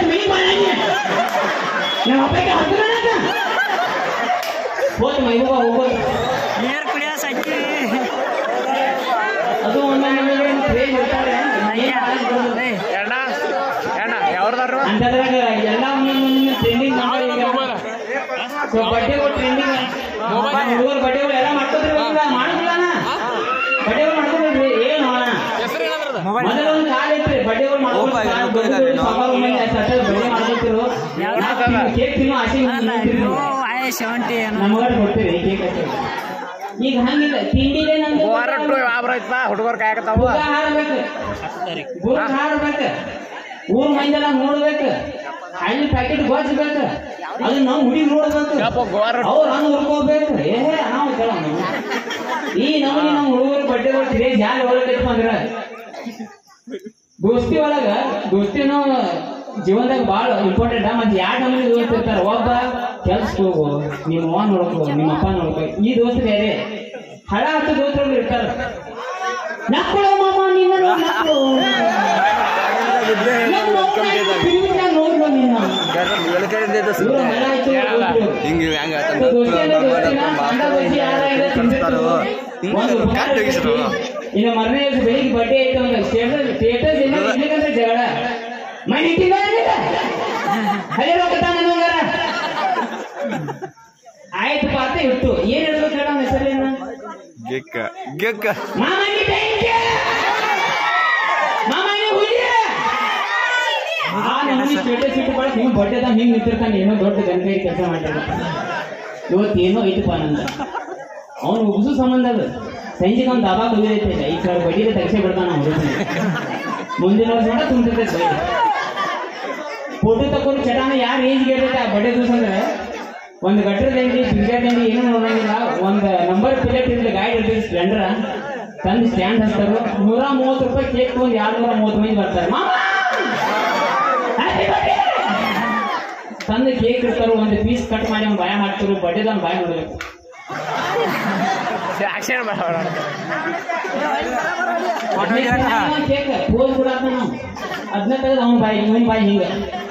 Me ಮಾಡಂಗೆ ನಮ್ಮ ಅಪ್ಪಗೆ ಹತ್ತಿರ ಹೋದ್ ಮೈಗೂಬ ಹೋಗೋದು ನೀರ್ ಕುಡಿಯೋ ಸಜ್ಜಿ ಅದು ಒಂದೊಂದು ಕ್ರೇಜ್ ಇರ್ತಾರೆ ಏನ್ ಮಾಡಕ್ ಬರೋದು? ಎಣ್ಣ ಎಣ್ಣ ಯಾವ್ದಾರು ಅಂತದ್ರಾಗ ಎಲ್ಲ ಒಂದೊಂದು ಟ್ರೆಂಡಿಂಗ್ ಸೊ ಬಡ್ಡೆಗಳು ಟ್ರೆಂಡಿಂಗ್ ಹುಡುಗರು ಬಡ್ಡೆಗಳು ಎಲ್ಲ ಮಾಡ್ಕೋದ್ರಿ ಮಾಡುದಿಲ್ಲ ಬಡ್ಡೆಗಳು ಮಾಡ್ಕೋಬೇಕ್ರಿ ಏನು ಅಣ್ಣ ಮೊದಲ ಒಂದು ಕಾಲ ಇತ್ರಿ ಬಡ್ಡೆಗಳು ಮಾಡ್ಕೊಂಡು ಕೇಕ್ ತಿನ್ನೋ ಆಸೆ ನಿಂತಿರ್ರಿ. ಆಯ್ ಸೆವೆಂಟಿ ಏನು ನಮಗಾರ ಕೊಡ್ತೀರಿ ಕೇಕ್ ಅಷ್ಟೇ. ಈಗ ಹಂಗಿಲ್ಲ ತಿಂಡಿಗೆ ನಮ್ಗೆ ವಾರ ಟು ಯಾವ್ರ ಐತ್ಪ ಹುಡುಗರು ಕಾಯಕತ್ತಾವ ಬುಗ ಹಾರ್ಬೇಕು ಬುಗ ಹಾರ್ಬೇಕು ಊರ್ ಮಂದೆಲ್ಲ ನೋಡ್ಬೇಕು ಅಲ್ಲಿ ಪ್ಯಾಕೆಟ್ ಗೊಜ್ಬೇಕು ಅದನ್ನ ನಾವು ಹುಡುಗಿ ನೋಡ್ಬೇಕು ಯಪ್ಪ ಗೋವಾರ ಅವ್ರು ಹಂಗ ಹುಡ್ಕೋಬೇಕು ಏ ನಾವು ಕೇಳೋಣ ಈ ನಮೂನಿ ನಮ್ಮ ಹುಡುಗರು ಬಡ್ಡೆ ಕೊಟ್ಟಿರಿ ಜಾಲಿ ಒಳಗೈತಪ್ಪ ಅಂದ್ರ ದೋಸ್ತಿ ಒಳಗ ದೋಸ್ತಿನೂ ಜೀವನದಾಗ ಭಾಳ ಇಂಪಾರ್ಟೆಂಟ್ ಮತ್ತೆ ಯಾರು ನಮೂನಿ ದೋಸ್ತಿ ಇರ್ತಾರ ಒಬ್ಬ ಕೆಲ್ಸಕ್ಕೆ ಹೋಗು ನಿಮ್ಮ ಅವ್ವ ನೋಡ್ಕೋ ನಿಮ್ಮ ಅಪ್ಪ ನೋಡ್ಕೋ ಈ ದೋಸ್ತ ಬೇರೆ ಹಳ ಹತ್ತು ದೋಸ್ತರು ಇರ್ತಾರ ನಕ್ಕಳು ಮಾಮ ನಿನ್ನ ನಕ್ಕಳು ನಮ್ಮ ಅವ್ವನ ತಿರುಗಿದ ನೋಡ್ಕೊ ನಿನ್ನ ಇವ್ರು ಹಳ ಹಚ್ಚಿ ದೋಸ್ತ್ರು. ಹಿಂಗೆ ಹೆಂಗ ಇನ್ನು ಮರನೇ ದಿವಸ ಬೆಳಿಗ್ಗೆ ಬಡ್ಡೆ ಐತೆ ಒಂದು ಸ್ಟೇಟಸ್ ಸ್ಟೇಟಸ್ ಇಲ್ಲ ಇರ್ಲಿಕ್ಕಂದ್ರೆ ಜಗಳ ಮನೆ ತಿಂಗಳಿಲ್ಲ ಹಳೆ ರೊಕ್ಕ ನನಗಾರ ಆಯ್ತು ಪಾತ ಇಟ್ಟು ಏನ್ ಹೇಳ್ಬೇಕು ಹೇಳ ಹೆಸರೇನ ಗೆಕ್ಕ ಗೆಕ್ಕ ಮಾಮನಿ ಬೆಂಕಿ ಮಾಮನಿ ಹುಲಿ ಆ ನಮ್ಮನಿ ಸ್ಟೇಟಸ್ ಇಟ್ಟು ಬಳಕ ಹಿಂಗ್ ಬಡ್ಡೆದಾಗ ಹಿಂಗ್ ನಿಂತಿರ್ತಾನೆ ಏನೋ ದೊಡ್ಡ ಗಂಟೆ ಕೆಲಸ ಮಾಡಿರ್ತಾನೆ ಇವತ್ತು ಏನೋ ಐತಪ್ಪ ನಂದ ಅವನು ಉಗಿಸು ಸಂಬಂಧ ಅದು ಸಂಜೆಗೆ ಅವ್ನು ದಬಾ ಕುದಿದೈತೆ ಈ ಸರ್ ಬಡ್ಡಿಗೆ ತೆಗ್ಸೇ ಬಿಡ್ತಾನ ಹುಡುಗನ ಮುಂದಿನ ವರ್ಷ ಕೂಡ ತುಂಬಿರ್ತೈತೆ ಬಡ್ಡಿ ಫೋಟೋ ತಕೊಂಡು ಚಟಾನ ಯಾರು ಏಜ್ಗೆ ಇರ್ತೈತೆ ಆ ಬಡ್ಡೆ ದಿವಸ ಅಂದ್ರೆ ಒಂದು ಗಟ್ಟರ ದಂಡಿ ಪಿಂಜರ್ ದಂಡಿ ಏನೂ ನೋಡಂಗಿಲ್ಲ ಒಂದು ನಂಬರ್ ಪ್ಲೇಟ್ ಇರ್ಲಿ ಗಾಡಿ ಇರ್ತೈತಿ ಸ್ಪ್ಲೆಂಡರ್ ತಂದು ಸ್ಟ್ಯಾಂಡ್ ಹಚ್ತಾರೆ ನೂರ ಮೂವತ್ತು ರೂಪಾಯಿ ಕೇಕ್ ಒಂದು ಎರಡು ನೂರ ಮೂವತ್ತು ಮಂದಿ ಬರ್ತಾರೆ ಮಾಮ Happy birthday! ತಂದು ಕೇಕ್ ಇರ್ತಾರ ಒಂದು ಪೀಸ್ ಕಟ್ ಮಾಡಿ ಅವ್ನು ಬಾಯ ಹಾಕ್ತಾರೆ ಬಡ್ಡೆದವ್ನು ಬಾಯ ನೋಡ್ಬೇಕು ಆಕ್ಷನ್ ಮಾಡೋಣ ಕೇಕ್ ಪೋಸ್ ಕೊಡಾಕ ನಾವು ಅದನ್ನ ತೆಗೆದು ಅವ್ನ ಬಾಯಿ ಇವನ್ ಬಾಯಿ ಹಿಂಗ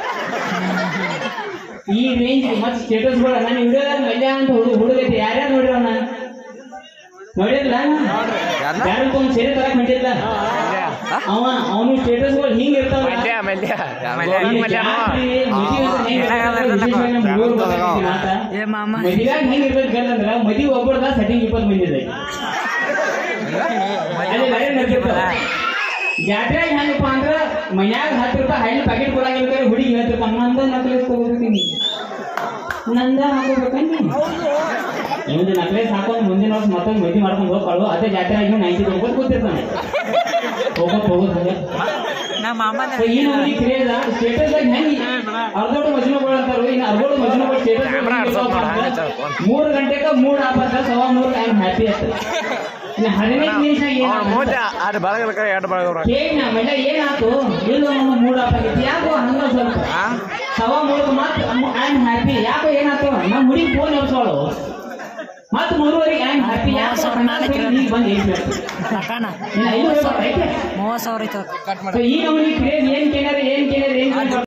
ಈ ರೇಂಜ್ ಮತ್ತೆ ಸ್ಟೇಟಸ್ಗಳು ನಾನು ವಿಡಿಯೋದಾಗ ಮಲ್ಯ ಅಂತ ಹುಡುಗ ಹುಡುಗೈತಿ ಯಾರ್ಯಾರು ನೋಡಿರವನ ನೋಡಿರಲ್ಲ ಯಾರು ಒಂದು ಸೀರೆ ತರಕ್ ಹೊಂಟಿಲ್ಲ ಅವ ಅವನು ಸ್ಟೇಟಸ್ಗಳು ಹಿಂಗ ಇರ್ತಾವ ಮಲ್ಯ ಮಲ್ಯ ಇಲ್ಲಿ ಮಲ್ಯ ಜಾತ್ರೆ, ಮದುವೆ ಅಂತ ಹೆಂಗ್ ಇರ್ತದೆ, ವಿಶೇಷವಾಗಿ ನಮ್ಮ ಹುಡುಗ್ರು ಗೊತ್ತಾಗ್ತೈತಿ ಮಾತ. ಏ ಮಾಮ ಮದುವೆಯಾಗ ಹೆಂಗ್ ಇರ್ತೈತಿ ಗಂಡಂದ್ರ ಮದುವೆ ಒಬ್ಬರದ ಸೆಟ್ಟಿಂಗ್ ಇಪ್ಪತ್ತು ಬಂದಿದೆ ಅಲ್ಲಿ ಬೇರೆ ನಡ್ದಿರ್ತಾವ. ಜಾತ್ರೆಯಾಗ ಹೆಂಗಪ್ಪ ಅಂದ್ರ ಮನ್ಯಾಗ ಹತ್ತು ರೂಪಾಯಿ ಹಳ್ಳಿ ಪ್ಯಾಕೆಟ್ ಕೊಡಂಗಿಲ್ಲ ಕರೆ ಹುಡುಗಿ ಹೇಳ್ತಿರ್ತಾನ ನಂದ ನಕ್ಲೇಸ್ ತಗೋಬೇಕೀನಿ ನಂದ ಹಾಕೋಬೇಕನ್ನಿ ಇವಂದು ನಕ್ಲೇಸ್ ಹಾಕೊಂಡು ಮುಂದಿನ ವರ್ಷ ಮತ್ತೊಂದು ಮದುವೆ ಮಾಡ್ಕೊಂಡು ಹೋಗ್ಕೊಳ್ಳು ಅದೇ ಜಾತ್ರೆಯಾಗಿ ನೈಂಟಿ ಕೊಡ್ಬೋದು ಕೂತಿರ್ತಾನೆ ಹೋಗೋದು ಹೋಗೋದು ಹೋಗೋದು ನಮ್ಮ ಮಾಮನ ಸೊ ಈ ನಮೂನಿ ಕ್ರೇಜ್ ಸ್ಟೇಟಸ್ ಆಗಿ ಹೆಂಗ್ ಅರ್ಧೋಡು ಮಜ್ನುಗಳು ಅಂತಾರು ಇನ್ನು ಅರ್ಧೋಡು ಮಜ್ನುಗಳು Camera ಆಡ್ಸೋದ್ ನೋಡ, ಹಂಗೆ ಸ್ಟೇಟಸ್ ಚೌಕ. ಮೂರು ಗಂಟೆಗೆ ಮೂರ್ ಆಪತ್ತ ಸವಾ ಮೂರು ಐ ಹ್ಯಾಪಿ ಅಂತ ಇನ್ನು ಹದಿನೈದು ನಿಮಿಷ ಅವ್ನ ಮೂಜ ಏನು ಅದು ಬಳಗಲ್ಕ ಎರಡು ಬಳಗವ್ರ ಕೇಕ್ ನಾ ಮಲ್ಲ ಏನಾಯ್ತು ಇಲ್ಲ ನಮ್ಮ ಮೂಡ್ ಆಫ್ ಆಗೈತಿ ಯಾಕೋ ಹಂಗ ಸ್ವಲ್ಪ ಸವಾ ಮೂರು ಮತ್ತೆ ಐ ಆಮ್ ಹ್ಯಾಪಿ ಯಾಕೋ ಏನಾಯ್ತು ನಮ್ಮ ಹುಡುಗಿ ಫೋನ್ ಎಬ್ಸೋಳು ಮತ್ತೆ ಮೂರುವರೆಗೆ ಐ ಆಮ್ ಹ್ಯಾಪಿ ಯಾಕೋ ಸಾವಿರ ನಾಲ್ಕು ಈಗ ಬಂದು ಹೇಳ್ಬೇಕು ಲಕ್ಕಣ ಇನ್ನು ಐದು ಮೂವತ್ತು ಸಾವಿರ ಐತೆ ಮೂವತ್ತು ಸಾವಿರ ಐತೆ ಸೊ ಈ ನಮೂನಿ ಕ್ರೇಜ್ ಏನ್ ಕೇಳ್ಯಾರ ಏನ್ ಕೇಳ್ಯಾರ ಏನ್ ಕೇಳ್ಯಾರ